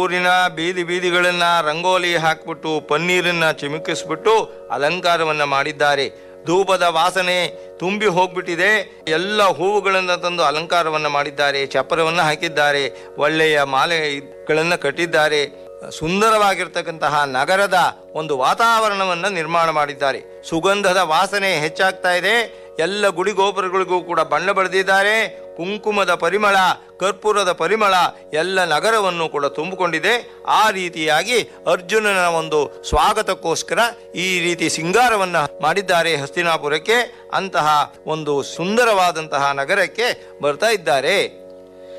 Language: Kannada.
ಊರಿನ ಬೀದಿ ಬೀದಿಗಳನ್ನ ರಂಗೋಲಿ ಹಾಕ್ಬಿಟ್ಟು ಪನ್ನೀರನ್ನ ಚಿಮುಕಿಸ್ಬಿಟ್ಟು ಅಲಂಕಾರವನ್ನ ಮಾಡಿದ್ದಾರೆ ಧೂಪದ ವಾಸನೆ ತುಂಬಿ ಹೋಗ್ಬಿಟ್ಟಿದೆ ಎಲ್ಲ ಹೂವುಗಳನ್ನು ತಂದು ಅಲಂಕಾರವನ್ನ ಮಾಡಿದ್ದಾರೆ ಚಪ್ಪರವನ್ನ ಹಾಕಿದ್ದಾರೆ ಒಳ್ಳೆಯ ಮಾಲೆಗಳನ್ನು ಕಟ್ಟಿದ್ದಾರೆ ಸುಂದರವಾಗಿರ್ತಕ್ಕಂತಹ ನಗರದ ಒಂದು ವಾತಾವರಣವನ್ನು ನಿರ್ಮಾಣ ಮಾಡಿದ್ದಾರೆ ಸುಗಂಧದ ವಾಸನೆ ಹೆಚ್ಚಾಗ್ತಾ ಇದೆ ಎಲ್ಲ ಗುಡಿ ಗೋಪುರಗಳಿಗೂ ಕೂಡ ಬಣ್ಣ ಬಳಿದಿದ್ದಾರೆ ಕುಂಕುಮದ ಪರಿಮಳ ಕರ್ಪೂರದ ಪರಿಮಳ ಎಲ್ಲ ನಗರವನ್ನು ಕೂಡ ತುಂಬಿಕೊಂಡಿದೆ ಆ ರೀತಿಯಾಗಿ ಅರ್ಜುನನ ಒಂದು ಸ್ವಾಗತಕ್ಕೋಸ್ಕರ ಈ ರೀತಿ ಸಿಂಗಾರವನ್ನ ಮಾಡಿದ್ದಾರೆ ಹಸ್ತಿನಾಪುರಕ್ಕೆ ಅಂತಹ ಒಂದು ಸುಂದರವಾದಂತಹ ನಗರಕ್ಕೆ ಬರ್ತಾ ಇದ್ದಾರೆ